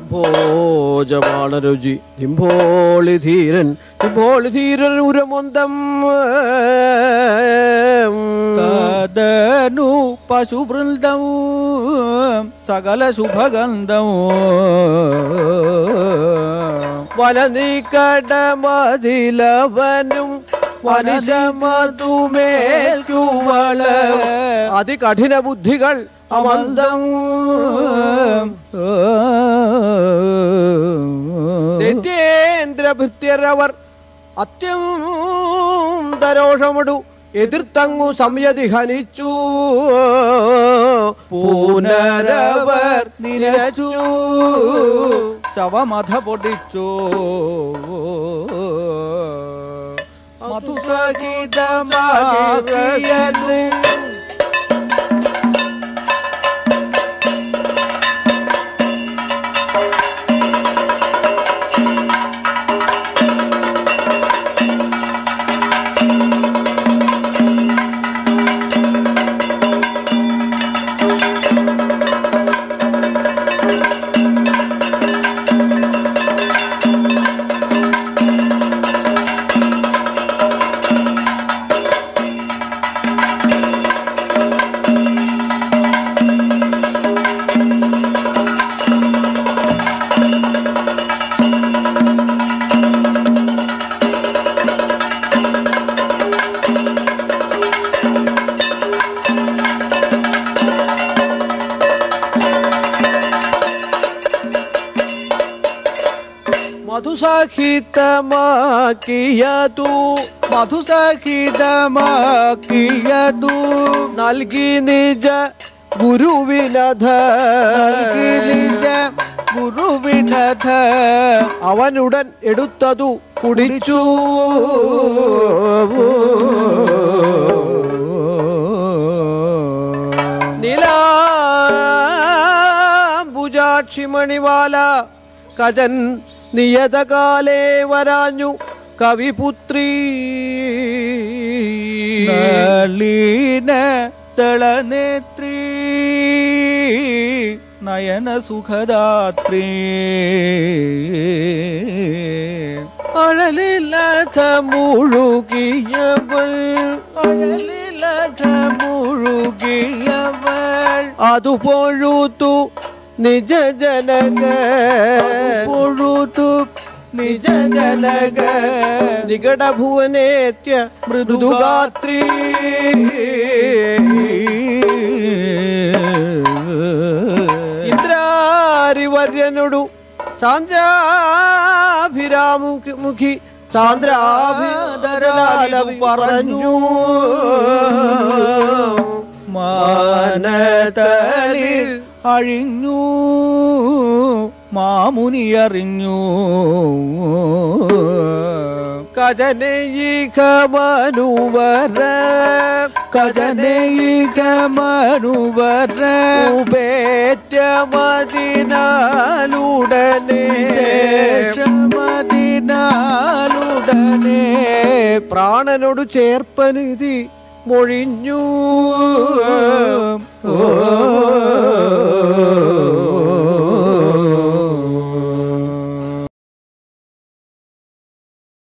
അംഭോജമാണരുചി നിംഭോളി ധീരൻ നിംഭോളി ധീരൻ ഉരമൊന്തം തദനു പശുവൃന്ദവും സകല ശുഭഗന്ധവും വനനീക്കടമതിലവനും വനിജമതുമേൽക്കുവള അതികഠിന ബുദ്ധികൾ അമന്തം ദൈത്യേന്ദ്രഭൃത്യരവർ അത്യന്തരോഷമടു എതിർത്തങ്ങു സംയതി ഹനിച്ചു പൂനരവർ നിരച്ചു ശവമഥ പൊടിച്ചു മധുസഹിതമാകിയതു മധുസഹിതമാക്കിയതു മധുസഹിതമാക്കിയതു നൽകി നിജ ഗുരുവിനധ നിജ ഗുരുവിനഥ അവനുടൻ എടുത്തതു കുടിച്ചു നീലാംബുജാക്ഷിമണിവാല കജൻ നിയതകാലേ വരാഞ്ഞു കവിപുത്രീ നളീന തളനേത്രീ നയന സുഖദാത്രീ അഴലിലഥ മുഴുകിയവൾ അഴലിലഘ മുഴുകിയവൾ അതു പൊഴുത്തു നിജ ജനക പൊഴുതു നിജ ജനക നികട ഭുവനേത്യ മൃദുഗാത്രീ ഇന്ദ്രാരിവര്യനോടു സാന്ദ്രാഭിരാമുഖി മുഖി സാന്ദ്രാഭിതരലാലവി പറഞ്ഞു മാനതലിൽ അഴിഞ്ഞു മാമുനി അറിഞ്ഞു കജനയികമനുവര കജനയിക മനുവര ഉപേറ്റമതിനാലുടനെ ശേഷമതിനാലുടനെ പ്രാണനോട് ചേർപ്പനിധി മൊഴിഞ്ഞു ഓ